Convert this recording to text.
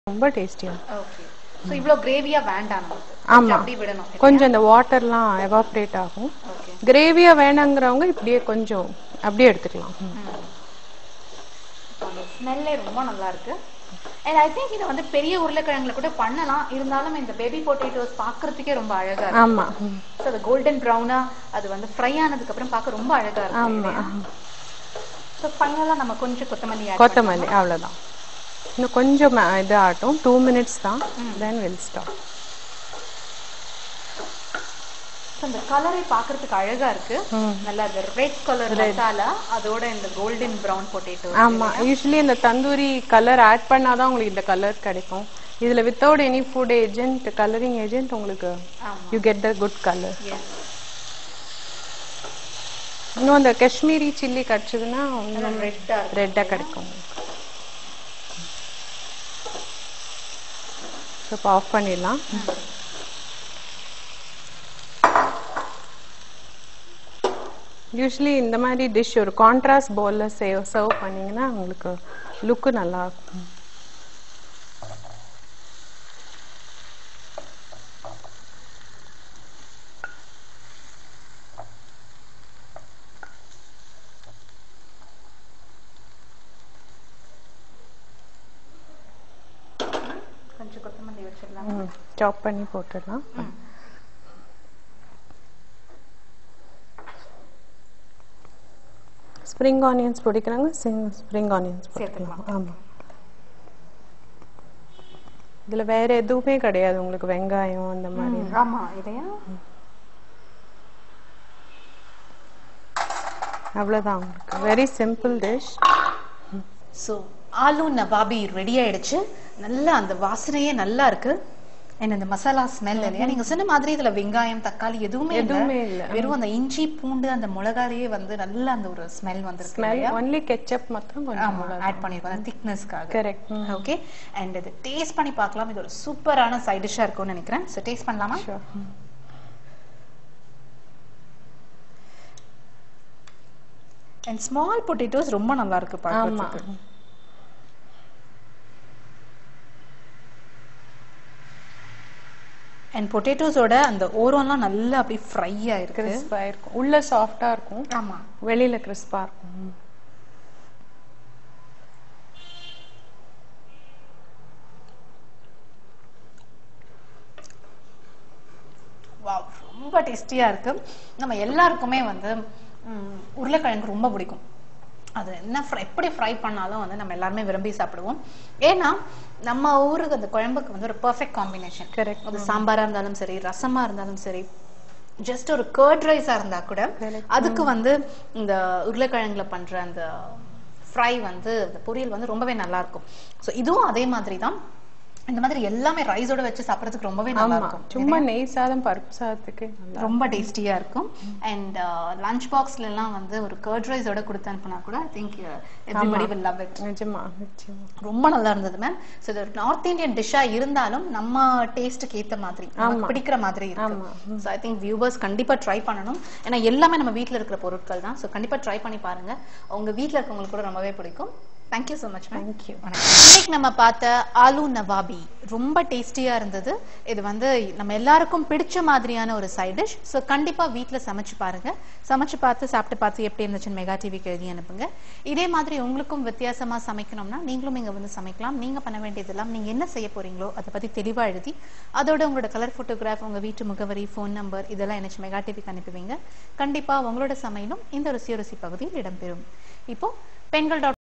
ரொம்ப டேஸ்டியா okay so இவ்வளோ கிரேவியா வேண்டாம் நமக்கு ஆமா. கொஞ்சம் அப்படி விடணும் கொஞ்சம் இந்த வாட்டர்லாம் எவாப்ரேட் ஆகும் ஓகே கிரேவியா வேணாங்கிறவங்க இப்படியே கொஞ்சம் அப்படியே எடுத்துக்கலாம் ம். அந்த ஸ்மெல்லே ரொம்ப நல்லா இருக்கு அண்ட் ஐ திங்க் இதை வந்து பெரிய உருளைக்கிழங்குல கூட பண்ணலாம் இருந்தாலும் இந்த பேபி பொட்டேட்டோஸ் பார்க்கறதுக்கே ரொம்ப அழகா இருக்கு ஆமா ம். ஸோ அது கோல்டன் ப்ரௌனா அது வந்து ஃப்ரை ஆனதுக்கு அப்புறம் பார்க்க ரொம்ப அழகா இருக்கு ஆமா ஸோ ஃபைனலாக நம்ம கொஞ்சம் கொத்தமல்லி add கொத்தமல்லி அவ்வளவுதான் இன்னும் கொஞ்சம் ம- இது ஆட்டும் டூ மினிட்ஸ் தான் தென் வில் ஸ்டாப் ஸோ இந்த கலரை பார்க்கறதுக்கு அழகா இருக்கு நல்லா இந்த ரெட் கலர் மசாலா அதோட இந்த கோல்டன் ப்ரௌன் பொட்டேட்டோ ஆமா யூஸ்வலி இந்த தந்தூரி கலர் ஆட் பண்ணாதான் உங்களுக்கு இந்த கலர் கிடைக்கும் இதுல without any food agent colouring agent உங்களுக்கு ஆமா you get the good colour yes இன்னும் அந்த காஷ்மீரி சில்லி கிடைச்சதுன்னா இன்னும் ரெட்டா இருக்கு ரெட்டா கிடைக்கும் இப்போ ஆஃப் பண்ணிடலாம் யூஸ்வலி இந்த மாதிரி டிஷ் ஒரு கான்ட்ராஸ்ட் பவுல்ல சேவ் சர்வ் பண்ணீங்கன்னா உங்களுக்கு லுக்கு நல்லா இருக்கும் கொஞ்சம் கொத்தமல்லி வச்சிடலாம் சாப் பண்ணி போட்டுடலாம் ஸ்ப்ரிங் ஆனியன்ஸ் பிடிக்கிறாங்க ஸ்ப்ரிங் ஆனியன்ஸ் போட்டுக்கலாம் ஆமா இதுல வேற எதுவுமே கிடையாது உங்களுக்கு வெங்காயம் அந்த மாதிரி ஆமா இதையா அவ்வளவுதான் உங்களுக்கு very simple dish so Aloo Nawabi ready ஆயிடுச்சு நல்லா அந்த வாசனையே நல்லா இருக்கு அண்ட் அந்த மசாலா ஸ்மெல் இல்லையா நீங்க சொன்ன மாதிரி இதுல வெங்காயம் தக்காளி எதுவுமே எதுவுமே இல்ல இல்ல. வெறும் அந்த இஞ்சி பூண்டு அந்த மிளகாலேயே வந்து நல்ல அந்த ஒரு ஸ்மெல் வந்திருக்கு ஸ்மெல் ஒன்லி கெச்சப் மாத்திரம் கொஞ்சம் ஆமா ஆட் பண்ணிருக்கோம் அந்த திக்னஸ்க்காக கரெக்ட் ஓகே அண்ட் இது டேஸ்ட் பண்ணி பார்க்கலாம் இது ஒரு சூப்பரான சைட் டிஷ்ஷா இருக்கும்னு நினைக்கிறேன் ஸோ டேஸ்ட் பண்ணலாமா ஷூர் அண்ட் ஸ்மால் பொட்டேட்டோஸ் ரொம்ப நல்லா இருக்கு ஆமா பார்க்கறதுக்கு அண்ட் பொட்டேட்டோஸோட அந்த ஓரம்லாம் நல்லா அப்படியே ஃப்ரை ஆயிருக்கு கிறிஸ்பா இருக்கும் உள்ள சாஃப்டா இருக்கும் ஆமா வெளியில கிறிஸ்பா இருக்கும் வாவ் ரொம்ப டேஸ்டியா இருக்கு நம்ம எல்லாருக்குமே வந்து ம், உருளைக்கிழங்கு ரொம்ப பிடிக்கும் அது என்ன fry- எப்படி ஃப்ரை பண்ணாலும் வந்து நம்ம எல்லாருமே விரும்பி சாப்பிடுவோம் ஏன்னா நம்ம ஊருக்கு அந்த குழம்புக்கு வந்து ஒரு பெர்ஃபெக்ட் காம்பினேஷன் Correct. அது சாம்பாரா இருந்தாலும் சரி ரசமா இருந்தாலும் சரி ஜஸ்ட் ஒரு கர்ட் ரைஸா இருந்தா கூட Correct. அதுக்கு வந்து இந்த உருளைக்கிழங்குல பண்ற அந்த ஃப்ரை வந்து அந்த பொரியல் வந்து ரொம்பவே நல்லா இருக்கும் ஸோ இதுவும் அதே மாதிரி தான் இந்த மாதிரி எல்லாமே ரைஸோட வச்சு சாப்பிடறதுக்கு ரொம்பவே நல்லா ஆமா இருக்கும் சும்மா நெய் சாதம் பருப்பு சாதத்துக்கு நல்லா ரொம்ப டேஸ்டியா இருக்கும் அண்ட் லஞ்ச் பாக்ஸ்ல எல்லாம் வந்து ஒரு கர்ட் ரைஸோட கொடுத்து அனுப்புனா கூட I think everybody will love it நிஜமா நிச்சயமா ரொம்ப நல்லா இருந்தது மேம் ஸோ இது ஒரு நார்த் இந்தியன் டிஷ்ஷா இருந்தாலும் நம்ம டேஸ்ட்டுக்கு ஏத்த மாதிரி நமக்கு பிடிக்கிற மாதிரி ஆமா. இருக்கு ஸோ ஐ திங்க் வியூவர்ஸ் கண்டிப்பா ட்ரை பண்ணணும் ஏன்னா எல்லாமே நம்ம வீட்ல இருக்கிற பொருட்கள் தான் ஸோ கண்டிப்பா ட்ரை பண்ணி பாருங்க உங்க வீட்ல இருக்கவங்களுக்கு கூட ரொம்பவே பிடிக்கும் thank you so much ma'am Thank you. இன்னைக்கு நம்ம பார்த்த ஆலு நவாபி ரொம்ப டேஸ்டியா இருந்தது இது வந்து நம்ம எல்லாருக்கும் பிடிச்ச மாதிரியான ஒரு சைட் டிஷ் ஸோ கண்டிப்பா வீட்ல சமைச்சு பாருங்க சமைச்சு பார்த்து சாப்பிட்டு பார்த்து எப்படி இருந்துச்சுன்னு மெகா டிவிக்கு எழுதி அனுப்புங்க இதே மாதிரி உங்களுக்கும் வித்தியாசமா சமைக்கணும்னா நீங்களும் இங்க வந்து சமைக்கலாம் நீங்க பண்ண வேண்டியதெல்லாம் நீங்க என்ன செய்ய போறீங்களோ அதை பத்தி தெளிவா எழுதி அதோட உங்களோட கலர் போட்டோகிராஃப் உங்க வீட்டு முகவரி ஃபோன் நம்பர் இதெல்லாம் எனக்கு மெகா டிவிக்கு அனுப்புவீங்க கண்டிப்பா உங்களோட சமையலும் இந்த ருசி ருசி பகுதியில் இடம்பெறும் இப்போ பெண்கள் டாட்